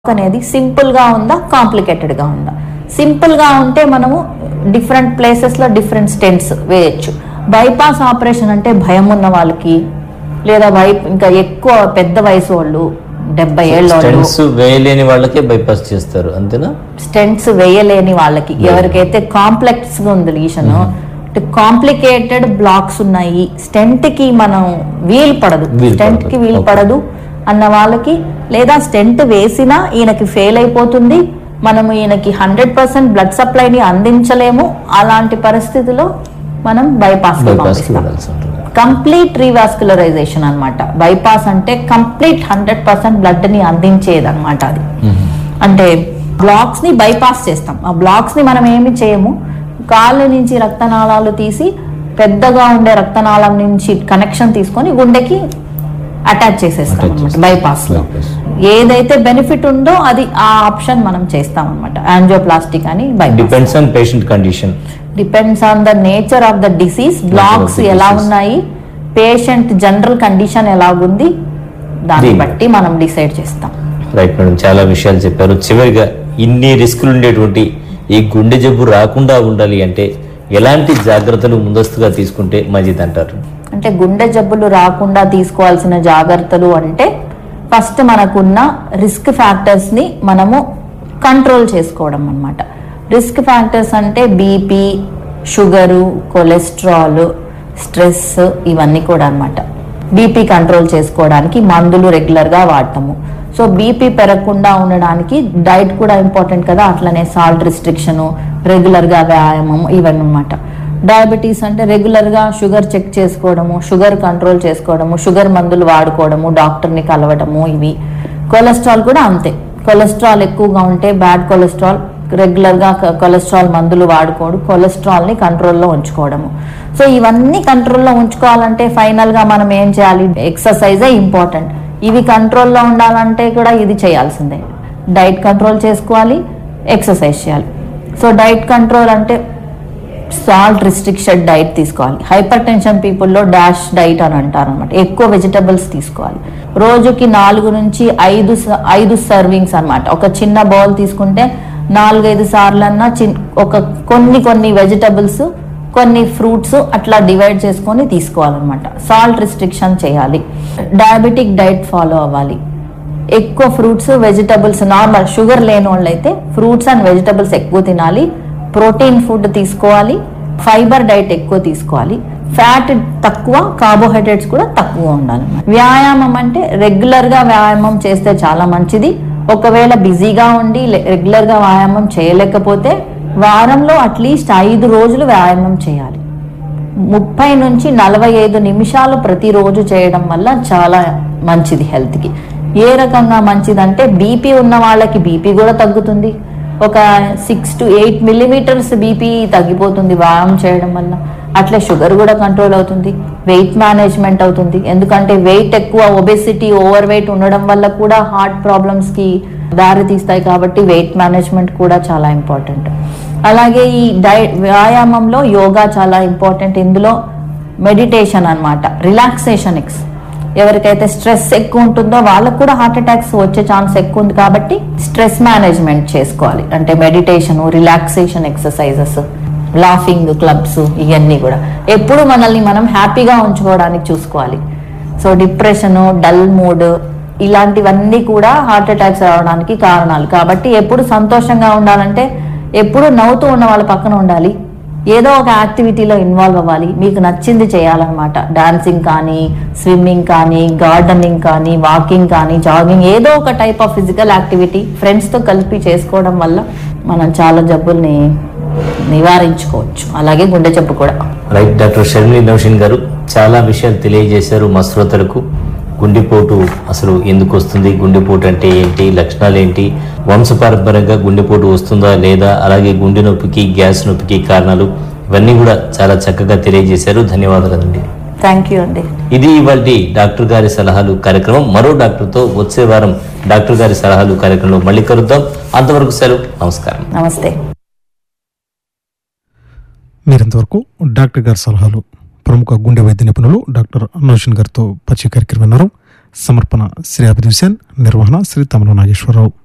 అనేది సింపుల్ గా ఉందా కాంప్లికేటెడ్ గా ఉందా సింపుల్ గా ఉంటే మనము డిఫరెంట్ ప్లేసెస్ లో డిఫరెంట్ స్టెంట్స్ వేయచ్చు బైపాస్ ఆపరేషన్ అంటే భయం ఉన్న వాళ్ళకి లేదా వై ఇంకా ఎక్కువ పెద్ద వయసు వాళ్ళు డెబ్బై ఏళ్ళ వాళ్ళు స్టెంట్స్ వేయలేని వాళ్ళకే బైపాస్ చేస్తారు అంతేనా స్టెంట్స్ వేయలేని వాళ్ళకి ఎవరికైతే కాంప్లెక్స్ గా ఉంది లీషన్ కాంప్లికేటెడ్ బ్లాక్స్ ఉన్నాయి స్టెంట్ కి మనం వీలు పడదు వీలు స్టెంట్ పడదు. కి వీలు Okay. పడదు అన్న వాళ్ళకి లేదా స్టెంట్ వేసినా ఈయనకి ఫెయిల్ అయిపోతుంది మనము ఈయనకి హండ్రెడ్ పర్సెంట్ బ్లడ్ సప్లైని అందించలేము అలాంటి పరిస్థితిలో మనం బైపాస్ బైపాస్ కి వెళ్ళాల్సి ఉంటుంది కంప్లీట్ రీవాస్కులరైజేషన్ అన్నమాట బైపాస్ అంటే కంప్లీట్ హండ్రెడ్ పర్సెంట్ బ్లడ్ ని అందించేది అనమాట అది అంటే బ్లాక్స్ ని బైపాస్ చేస్తాం ఆ బ్లాక్స్ ని మనం ఏమి చేయము కాళ్ళ నుంచి రక్తనాళాలు తీసి పెద్దగా ఉండే రక్తనాళం నుంచి కనెక్షన్ తీసుకొని గుండెకి అటాచ్ చేసేస్తాం Attach అనమాట చేస్తాం. బైపాస్ లో Bypass. ఏదైతే బెనిఫిట్ ఉందో అది ఆ ఆప్షన్ మనం చేస్తాం అనమాట యాంజియోప్లాస్టిక్ అని bypass depends on patient condition depends on the nature of the disease blocks the ఎలా disease. ఉన్నాయి పేషెంట్ జనరల్ కండిషన్ ఎలాగుంది దాన్ని దీన్ని బట్టి మనం డిసైడ్ చేస్తాం రైట్ మేడం చాలా విషయాలు చెప్పారు చివరిగా ఇన్ని రిస్కులు ఉండేటువంటి ఈ గుండె జబ్బు రాకుండా ఉండాలి అంటే ఎలాంటి జాగ్రత్తలు ముందస్తుగా తీసుకుంటే మంచిది అంటారు అంటే గుండె జబ్బులు రాకుండా తీసుకోవాల్సిన జాగ్రత్తలు అంటే ఫస్ట్ మనకున్న రిస్క్ ఫ్యాక్టర్స్ ని మనము కంట్రోల్ చేసుకోవడం అన్నమాట రిస్క్ ఫ్యాక్టర్స్ అంటే బీపీ షుగరు కొలెస్ట్రాల్ స్ట్రెస్ ఇవన్నీ కూడా అన్నమాట బీపీ కంట్రోల్ చేసుకోవడానికి మందులు రెగ్యులర్గా వాడతాము సో బీపీ పెరగకుండా ఉండడానికి డైట్ కూడా ఇంపార్టెంట్ కదా అట్లనే సాల్ట్ రిస్ట్రిక్షను రెగ్యులర్గా వ్యాయామం ఇవన్నీ అన్నమాట డయాబెటీస్ అంటే రెగ్యులర్గా షుగర్ చెక్ చేసుకోవడము షుగర్ కంట్రోల్ చేసుకోవడము షుగర్ మందులు వాడుకోవడము డాక్టర్ని కలవడము ఇవి కొలెస్ట్రాల్ కూడా అంతే కొలెస్ట్రాల్ ఎక్కువగా ఉంటే బ్యాడ్ కొలెస్ట్రాల్ రెగ్యులర్గా క- కొలెస్ట్రాల్ మందులు వాడుకోడు కొలెస్ట్రాల్ని కంట్రోల్లో ఉంచుకోవడము సో ఇవన్నీ కంట్రోల్లో ఉంచుకోవాలంటే ఫైనల్గా మనం ఏం చేయాలి ఎక్సర్సైజే ఇంపార్టెంట్ ఇవి కంట్రోల్లో ఉండాలంటే కూడా ఇది చేయాల్సిందే డైట్ కంట్రోల్ చేసుకోవాలి ఎక్సర్సైజ్ చేయాలి సో డైట్ కంట్రోల్ అంటే సాల్ట్ రిస్ట్రిక్షన్ డైట్ తీసుకోవాలి హైపర్ టెన్షన్ పీపుల్లో డాష్ డైట్ అని అంటారు అనమాట ఎక్కువ వెజిటబుల్స్ తీసుకోవాలి రోజుకి నాలుగు నుంచి ఐదు స- ఐదు సర్వింగ్స్ అన్నమాట ఒక చిన్న బౌల్ తీసుకుంటే నాలుగైదు సార్లన్నా చిన్ ఒక కొన్ని కొన్ని వెజిటబుల్స్ కొన్ని ఫ్రూట్స్ అట్లా డివైడ్ చేసుకొని తీసుకోవాలన్నమాట సాల్ట్ రిస్ట్రిక్షన్ చేయాలి డయాబెటిక్ డైట్ ఫాలో అవ్వాలి ఎక్కువ ఫ్రూట్స్ వెజిటబుల్స్ నార్మల్ షుగర్ లేని వాళ్ళు అయితే ఫ్రూట్స్ అండ్ వెజిటబుల్స్ ఎక్కువ తినాలి ప్రోటీన్ ఫుడ్ తీసుకోవాలి ఫైబర్ డైట్ ఎక్కువ తీసుకోవాలి ఫ్యాట్ తక్కువ కార్బోహైడ్రేట్స్ కూడా తక్కువ ఉండాలి వ్యాయామం అంటే రెగ్యులర్ గా వ్యాయామం చేస్తే చాలా మంచిది ఒకవేళ బిజీగా ఉండి రెగ్యులర్ గా వ్యాయామం చేయలేకపోతే వారంలో అట్లీస్ట్ ఐదు రోజులు వ్యాయామం చేయాలి ముప్పై నుంచి నలభై ఐదు నిమిషాలు ప్రతిరోజు చేయడం వల్ల చాలా మంచిది హెల్త్కి ఏ రకంగా మంచిదంటే బీపీ ఉన్న వాళ్ళకి బీపీ కూడా తగ్గుతుంది ఒక six to eight millimetres BP తగ్గిపోతుంది వ్యాయామం చేయడం వల్ల అట్లే షుగర్ కూడా కంట్రోల్ అవుతుంది వెయిట్ మేనేజ్మెంట్ అవుతుంది ఎందుకంటే వెయిట్ ఎక్కువ ఒబెసిటీ ఓవర్ వెయిట్ ఉండడం వల్ల కూడా హార్ట్ ప్రాబ్లమ్స్కి దారి తీస్తాయి కాబట్టి వెయిట్ మేనేజ్మెంట్ కూడా చాలా ఇంపార్టెంట్ అలాగే ఈ డై వ్యాయామంలో యోగా చాలా ఇంపార్టెంట్ ఇందులో మెడిటేషన్ అన్నమాట రిలాక్సేషన్ ఎక్స్ ఎవరికైతే స్ట్రెస్ ఎక్కువ ఉంటుందో వాళ్ళకు కూడా హార్ట్ అటాక్స్ వచ్చే ఛాన్స్ ఎక్కువ ఉంది కాబట్టి స్ట్రెస్ మేనేజ్మెంట్ చేసుకోవాలి అంటే meditation relaxation exercises laughing clubs ఇవన్నీ కూడా ఎప్పుడు మనల్ని మనం హ్యాపీగా ఉంచుకోవడానికి చూసుకోవాలి సో డిప్రెషన్ డల్ మూడ్ ఇలాంటివన్నీ కూడా హార్ట్ అటాక్స్ రావడానికి కారణాలు కాబట్టి ఎప్పుడు సంతోషంగా ఉండాలంటే ఎప్పుడు నవ్వుతూ ఉన్న వాళ్ళ పక్కన ఉండాలి ఏదో ఒక యాక్టివిటీలో ఇన్వాల్వ్ అవ్వాలి మీకు నచ్చింది చేయాలన్నమాట డాన్సింగ్ కానీ స్విమ్మింగ్ కానీ గార్డెనింగ్ కానీ వాకింగ్ కానీ జాగింగ్ ఏదో ఒక టైప్ ఆఫ్ ఫిజికల్ యాక్టివిటీ ఫ్రెండ్స్తో కలిపి చేసుకోవడం వల్ల మనం చాలా జబ్బుల్ని నివారించుకోవచ్చు అలాగే గుండె జబ్బు కూడా రైట్ డాక్టర్ షర్మిలి నౌషిన్ గారు చాలా విషయాలు తెలియజేశారు మా శ్రోతలకు గుండెపోటు అసలు ఎందుకు వస్తుంది గుండెపోటు అంటే ఏంటి లక్షణాలు ఏంటి వంశపారంపర్యంగా గుండెపోటు వస్తుందా లేదా అలాగే గుండె నొప్పికి గ్యాస్ నొప్పికి కారణాలు ఇవన్నీ కూడా చాలా చక్కగా తెలియజేశారు ధన్యవాదాలండి థ్యాంక్ యూ అండి ఇది ఇవాళ డాక్టర్ గారి సలహాలు కార్యక్రమం మరో డాక్టర్తో వచ్చే వారం డాక్టర్ గారి సలహాలు కార్యక్రమంలో మళ్ళీ కలుద్దాం అంతవరకు సెలవు నమస్కారం నమస్తే మీరింతవరకు డాక్టర్ గారి సలహాలు ప్రముఖ గుండె వైద్య నిపుణులు డాక్టర్ నౌషిన్ గారితో పరిచయ కార్యక్రమం విన్నారు సమర్పణ శ్రీ అభిదిశాన్ నిర్వహణ శ్రీ తమల నాగేశ్వరరావు